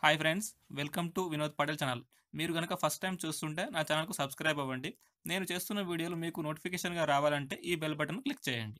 hi friends welcome to Vinod Patel channel మీరు కనుక first time చూస్తుంటే నా ఛానల్కు సబ్స్క్రైబ్ అవ్వండి నేను చేస్తున్న వీడియోలు మీకు నోటిఫికేషన్గా రావాలంటే ఈ బెల్ బటన్ క్లిక్ చేయండి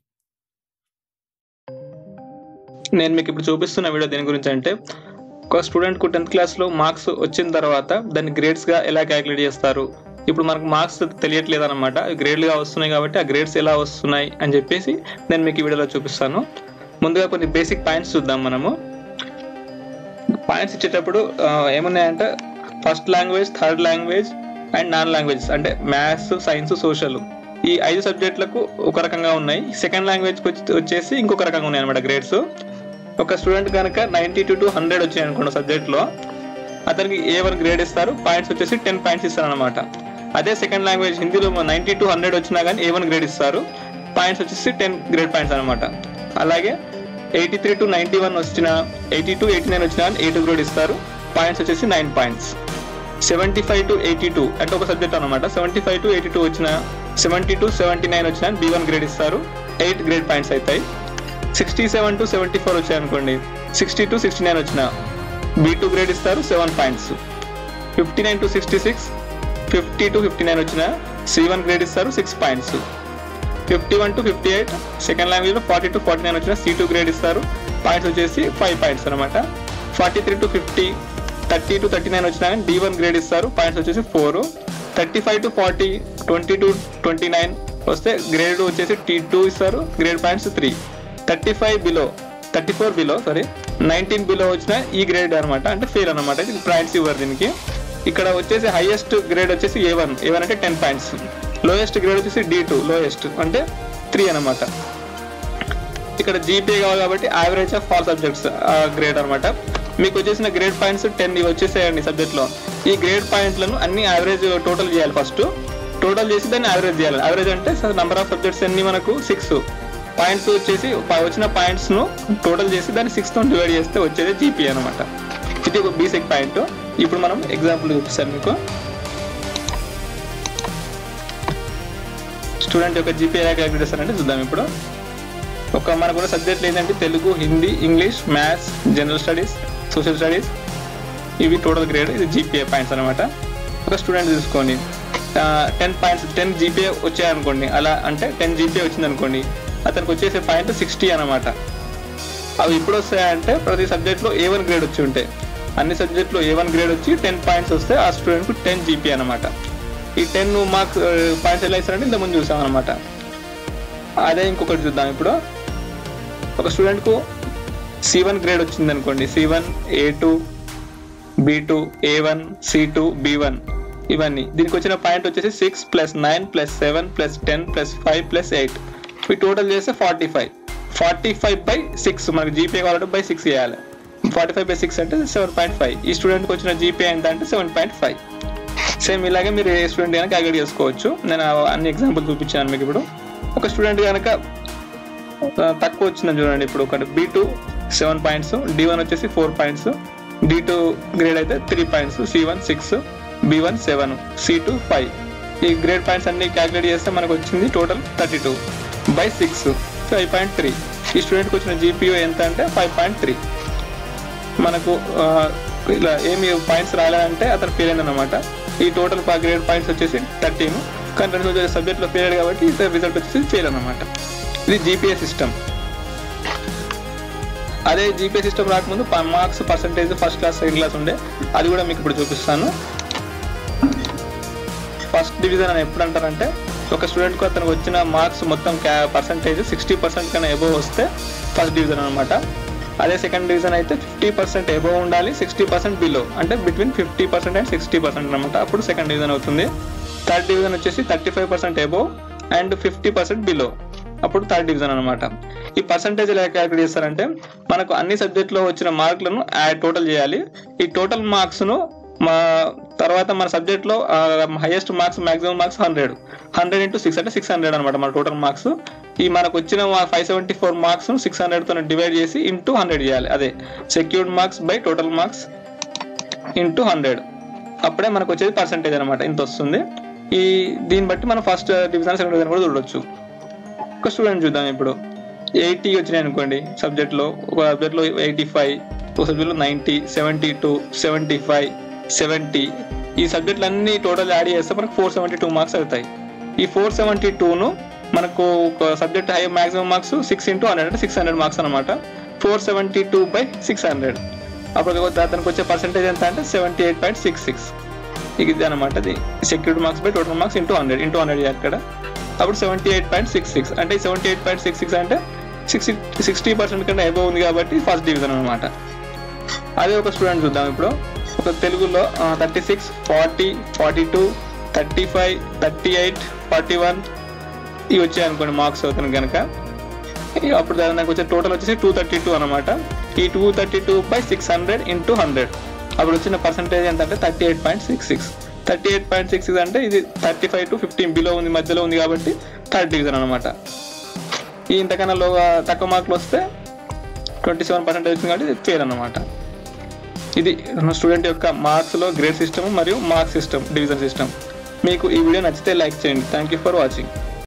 నేను మీకు ఇప్పుడు చూపిస్తున్న వీడియో దేని గురించి అంటే ఒక స్టూడెంట్కు టెన్త్ క్లాస్లో మార్క్స్ వచ్చిన తర్వాత దాన్ని గ్రేడ్స్గా ఎలా క్యాలిక్యులేట్ చేస్తారు ఇప్పుడు మనకు మార్క్స్ తెలియట్లేదు అనమాట గ్రేడ్లుగా వస్తున్నాయి కాబట్టి ఆ గ్రేడ్స్ ఎలా వస్తున్నాయి అని చెప్పేసి నేను మీకు ఈ వీడియోలో చూపిస్తాను ముందుగా కొన్ని బేసిక్ పాయింట్స్ చూద్దాం మనము పాయింట్స్ ఇచ్చేటప్పుడు ఆ, ఏమున్నాయంటే first language third language and non languages అంటే మ్యాథ్స్ సైన్స్ సోషల్ ఈ ఐదు సబ్జెక్టులకు ఒక రకంగా ఉన్నాయి సెకండ్ లాంగ్వేజ్కి వచ్చి వచ్చేసి ఇంకొక రకంగా ఉన్నాయి అనమాట గ్రేడ్స్ ఒక స్టూడెంట్ కనుక నైంటీ టూ టు హండ్రెడ్ వచ్చాయి అనుకోండి సబ్జెక్ట్లో అతనికి ఏ వన్ గ్రేడ్ ఇస్తారు పాయింట్స్ వచ్చేసి టెన్ పాయింట్స్ ఇస్తారు అనమాట అదే సెకండ్ లాంగ్వేజ్ హిందీలో నైంటీ టు హండ్రెడ్ వచ్చినా కానీ ఏ వన్ గ్రేడ్ ఇస్తారు పాయింట్స్ వచ్చేసి టెన్ గ్రేడ్ పాయింట్స్ అనమాట అలాగే eighty three to ninety one వచ్చిన ఎయిటీ టూ ఎయిటీ నైన్ వచ్చినా కానీ ఎయిట్ గ్రేడ్ ఇస్తారు పాయింట్స్ వచ్చేసి nine points seventy five to eighty two అంటే ఒక సబ్జెక్ట్ అనమాట seventy five to eighty two వచ్చిన సెవెంటీ టు సెవెంటీ నైన్ వచ్చిన బి వన్ గ్రేడ్ ఇస్తారు ఎయిట్ గ్రేడ్ పాయింట్స్ అవుతాయి sixty seven to seventy four వచ్చాయి అనుకోండి సిక్స్టీ టు సిక్స్టీ నైన్ వచ్చిన బి టూ గ్రేడ్ ఇస్తారు seven points fifty nine to sixty six fifty to fifty nine వచ్చిన C one grade ఇస్తారు six points fifty one to fifty eight second లాంగ్వేజ్లో forty to forty nine వచ్చిన C two grade ఇస్తారు points వచ్చేసి five points అనమాట forty three to fifty thirty to thirty nine వచ్చినా కానీ D one grade ఇస్తారు points వచ్చేసి four thirty five to forty twenty to twenty nine వస్తే grade వచ్చేసి టీ టూ ఇస్తారు grade points three thirty five below thirty four below sorry nineteen below వచ్చిన E grade అనమాట అంటే ఫెయిల్ అనమాట ఇది పాయింట్స్ ఇవ్వరు దీనికి ఇక్కడ వచ్చేసి హైయెస్ట్ గ్రేడ్ వచ్చేసి ఏ వన్ ఏ వన్ అంటే టెన్ పాయింట్స్ లోయెస్ట్ గ్రేడ్ వచ్చేసి డి టూ లోయెస్ట్ అంటే త్రీ అనమాట ఇక్కడ జీపీఏ కావాలి కాబట్టి average of all subjects grade అనమాట మీకు వచ్చేసిన గ్రేడ్ పాయింట్స్ టెన్ ఇవి వచ్చేసాయండి సబ్జెక్ట్లో ఈ గ్రేడ్ పాయింట్లను అన్ని యావరేజ్ టోటల్ చేయాలి ఫస్ట్ టోటల్ చేసి దాన్ని యావరేజ్ చేయాలి యావరేజ్ అంటే నంబర్ ఆఫ్ సబ్జెక్ట్స్ అన్ని మనకు సిక్స్ పాయింట్స్ వచ్చేసి ప- వచ్చిన పాయింట్స్ ను టోటల్ చేసి దాన్ని సిక్స్ తో డివైడ్ చేస్తే వచ్చేది జీపీ అనమాట ఇది ఒక బేసిక్ పాయింట్ ఇప్పుడు మనం ఎగ్జాంపుల్ చూపిస్తాను మీకు స్టూడెంట్ యొక్క జీపీ ఎలా క్యాలిక్యులేట్ చేస్తారంటే చూద్దాం ఇప్పుడు ఒక మనకు సబ్జెక్టులు ఏంటంటే Telugu Hindi English maths general studies social studies ఇవి టోటల్ గ్రేడ్ ఇది జీపీఏ పాయింట్స్ అనమాట ఒక స్టూడెంట్ తీసుకోండి టెన్ పాయింట్స్ టెన్ జీపీఏ వచ్చాయనుకోండి అలా అంటే టెన్ జీపీఏ వచ్చింది అనుకోండి అతనికి వచ్చేసే పాయింట్ సిక్స్టీ అనమాట అవి ఇప్పుడు వస్తాయంటే ప్రతి సబ్జెక్ట్లో ఏ వన్ గ్రేడ్ వచ్చి ఉంటాయి అన్ని సబ్జెక్ట్లో ఏ వన్ గ్రేడ్ వచ్చి టెన్ పాయింట్స్ వస్తే ఆ స్టూడెంట్కు టెన్ జీపీ అనమాట ఈ టెన్ మార్క్స్ పాయింట్స్ ఎలా ఇస్తారంటే ఇంతకుముందు చూసాం అనమాట అదే ఇంకొకటి చూద్దాం ఇప్పుడు ఒక స్టూడెంట్కు సి వన్ గ్రేడ్ వచ్చింది అనుకోండి C one A two B two A one C two B one ఇవన్నీ దీనికి వచ్చిన పాయింట్ వచ్చేసి six plus nine plus seven plus ten plus five plus eight ఇవి టోటల్ చేస్తే forty five forty five by six మనకి GPA కావాలంటే by six చేయాలి forty five by six అంటే సెవెన్ పాయింట్ ఫైవ్ ఈ స్టూడెంట్కి వచ్చిన జీపీఏ ఎంత అంటే సెవెన్ పాయింట్ ఫైవ్ సేమ్ ఇలాగే మీరు ఏ స్టూడెంట్ కనుక క్యాలిక్యులేట్ చేసుకోవచ్చు నేను ఆ అన్ని ఎగ్జాంపుల్ చూపించాను మీకు ఇప్పుడు ఒక స్టూడెంట్ కనుక ఆ, తక్కువ వచ్చిందని చూడండి ఇప్పుడు ఒకటి B two seven points D one వచ్చేసి four points D two grade అయితే three points C one six B one seven C two five ఈ గ్రేడ్ పాయింట్స్ అన్ని క్యాలిక్యులేట్ చేస్తే మనకు వచ్చింది total thirty two by six five point three ఈ స్టూడెంట్కి వచ్చిన జీపీఓ ఎంత అంటే ఫైవ్ పాయింట్ త్రీ మనకు ఆ, ఇలా ఏమి పాయింట్స్ రాలేదంటే అతను ఫెయిల్ అయింది అనమాట ఈ టోటల్ గ్రేడ్ పాయింట్స్ వచ్చేసి థర్టీన్ కానీ రెండు వచ్చే సబ్జెక్ట్లో ఫెయిల్ అయ్యాడు కాబట్టి రిజల్ట్ వచ్చేసి ఫెయిల్ అనమాట ఇది జీపీఏ సిస్టమ్ అదే జీపీఏ సిస్టమ్ రాకముందు marks percentage first class second class ఉండే అది కూడా మీకు ఇప్పుడు చూపిస్తాను ఫస్ట్ డివిజన్ అని ఎప్పుడు అంటారంటే ఒక స్టూడెంట్కు అతనికి వచ్చిన మార్క్స్ మొత్తం పర్సంటేజ్ సిక్స్టీ పర్సెంట్ కన్నా ఎబో వస్తే ఫస్ట్ డివిజన్ అనమాట అదే సెకండ్ డివిజన్ అయితే ఫిఫ్టీ పర్సెంట్ ఎబో ఉండాలి సిక్స్టీ పర్సెంట్ బిలో అంటే between fifty percent and sixty percent అనమాట అప్పుడు సెకండ్ డివిజన్ అవుతుంది థర్డ్ డివిజన్ వచ్చేసి thirty five percent above and fifty percent below అప్పుడు థర్డ్ డివిజన్ అనమాట ఈ పర్సంటేజ్ ఎలా క్యాలిక్యులేట్ చేస్తారంటే మనకు అన్ని సబ్జెక్టులో వచ్చిన మార్కులను యాడ్ టోటల్ చేయాలి ఈ టోటల్ మార్క్స్ను మా తర్వాత మన సబ్జెక్ట్లో highest marks maximum marks hundred hundred into six అంటే సిక్స్ హండ్రెడ్ అనమాట మన టోటల్ మార్క్స్ ఈ మనకు వచ్చిన five seventy four marks six హండ్రెడ్తో డివైడ్ చేసి ఇంటూ హండ్రెడ్ చేయాలి అదే secured marks by total marks into hundred అప్పుడే మనకు వచ్చేది పర్సంటేజ్ అనమాట ఇంత వస్తుంది ఈ దీన్ని బట్టి మనం ఫస్ట్ డివిజన్ సెకండ్ డివిజన్ కూడా చూడొచ్చు ఒక స్టూడెంట్ చూద్దాం ఇప్పుడు ఎయిటీ వచ్చినాయి అనుకోండి సబ్జెక్ట్లో ఒక సబ్జెక్ట్లో ఎయిటీ ఫైవ్ ఒక సబ్జెక్ట్లో ninety seventy two seventy five seventy ఈ సబ్జెక్టులు అన్ని టోటల్ యాడ్ చేస్తే మనకు ఫోర్ సెవెంటీ టూ మార్క్స్ అవుతాయి ఈ ఫోర్ సెవెంటీ టూను మనకు ఒక subject high maximum marks six into hundred అంటే సిక్స్ హండ్రెడ్ మార్క్స్ అనమాట four seventy two by six hundred అప్పుడు అతనికి వచ్చే పర్సెంటేజ్ ఎంత అంటే seventy eight point six six ఇది అనమాట ఇది security marks by total marks into hundred into hundred అక్కడ అప్పుడు seventy eight point six six అంటే seventy eight point six six అంటే సిక్స్టీ సిక్స్టీ పర్సెంట్ కన్నా అబౌవ్ ఉంది కాబట్టి ఫస్ట్ డివిజన్ అనమాట అదే ఒక స్టూడెంట్ చూద్దాం ఇప్పుడు ఒక తెలుగులో thirty six forty forty two thirty five thirty eight forty one ఇవి వచ్చాయి అనుకోండి మార్క్స్ అవుతాను కనుక ఇక అప్పుడు దాని నాకు వచ్చే టోటల్ వచ్చేసి టూ థర్టీ టూ అనమాట ఈ two thirty two by six hundred into hundred అప్పుడు వచ్చిన పర్సంటేజ్ ఎంత అంటే thirty eight point six six thirty eight point six six అంటే ఇది thirty five to fifteen below ఉంది మధ్యలో ఉంది కాబట్టి థర్డ్ డివిజన్ అనమాట ఈ ఇంతకన్నా లో తక్కువ మార్కులు వస్తే ట్వంటీ సెవెన్ పర్సెంటేజ్ వచ్చింది కాబట్టి ఇది ఫెయిల్ అనమాట ఇది స్టూడెంట్ యొక్క మార్క్స్లో గ్రేడ్ సిస్టమ్ మరియు మార్క్స్ సిస్టమ్ డివిజన్ సిస్టమ్ మీకు ఈ వీడియో నచ్చితే లైక్ చేయండి థ్యాంక్ యూ ఫర్ వాచింగ్